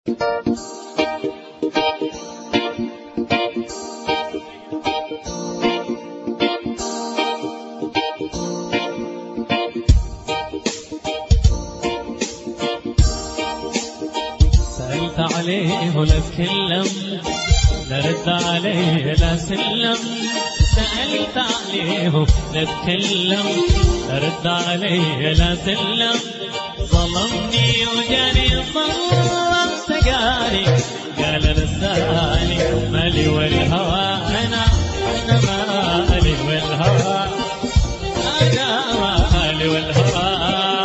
سألت عليه ولا تكلم لا رد عليه لا سلم سألت عليه لا تكلم لا رد عليه لا سلم ظلمني وجاني ظلم سقاني قال رسالي مالي والهوى أنا أنا مالي والهوى أنا مالي والهوى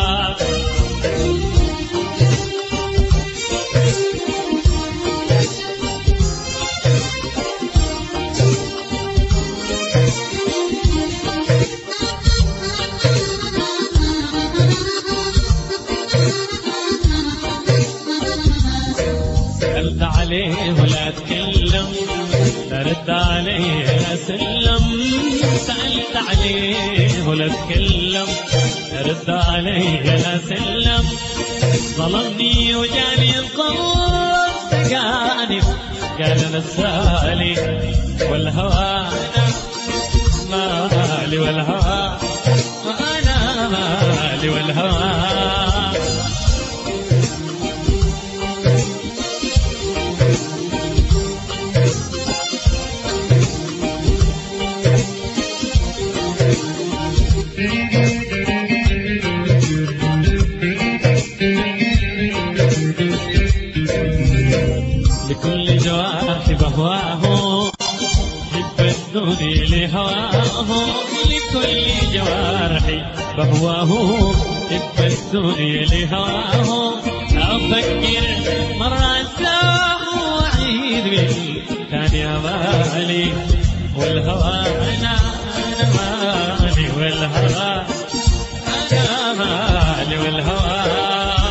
سألت عليه ولا تكلم لا رد عليه لا سلم سألت عليه ولا تكلم لا رد عليه لا سلم ظلمني وجاني القلب سقاني قال نسالي والهوى أنا مالي والهوى وأنا مالي والهوى لكل جوارح بهواه حب الدنيا لهواه لكل جوارحي بهواه حب الدنيا لهواه أفكر مرة أنساه وأعيد من ثاني أمالي والهوى أنا أنا مالي والهوى أنا مالي والهوى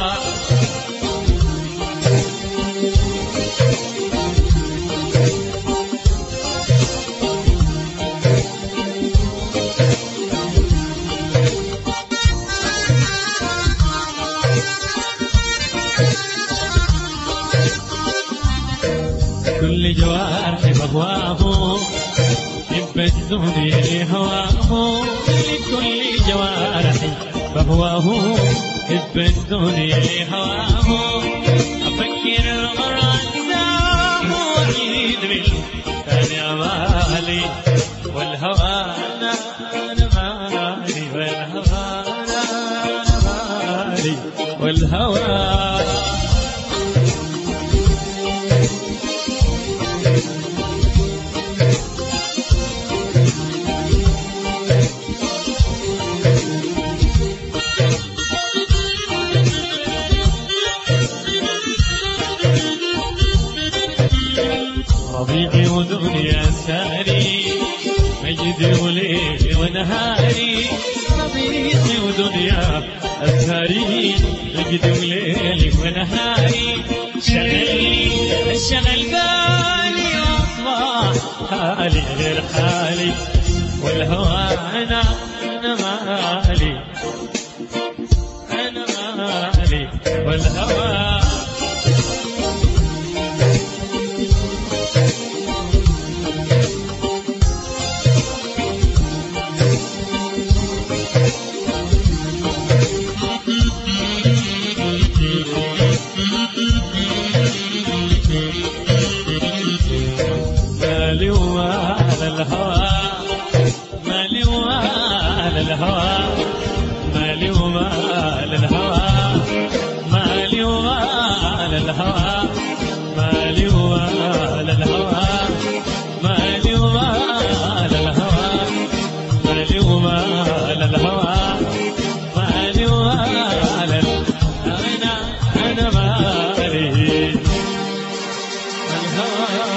كل جوارحي بهواه حب الدنيا لهواه لكل جوارحي بهواه حب الدنيا لهواه أفكر مرة أنساه وأعيد من ثاني أمالي والهوى أنا أنا مالي والهوى أنا أنا مالي والهوى ربيعي ودنيا ساري مجدي وليلي ونهاري ربيعي ودنيا أسهاري مجدي وليلي ونهاري شغلي الشغل بالي أصبح حالي غير حالي والهوى أنا أنا مالي أنا مالي والهوى مالي وعلى الهوى مالي وعلى الهوى مالي وعلى الهوى مالي وعلى الهوى مالي وعلى الهوى مالي وعلى الهوى مالي وعلى الهوى مالي وعلى أنا أنا مالي الهوى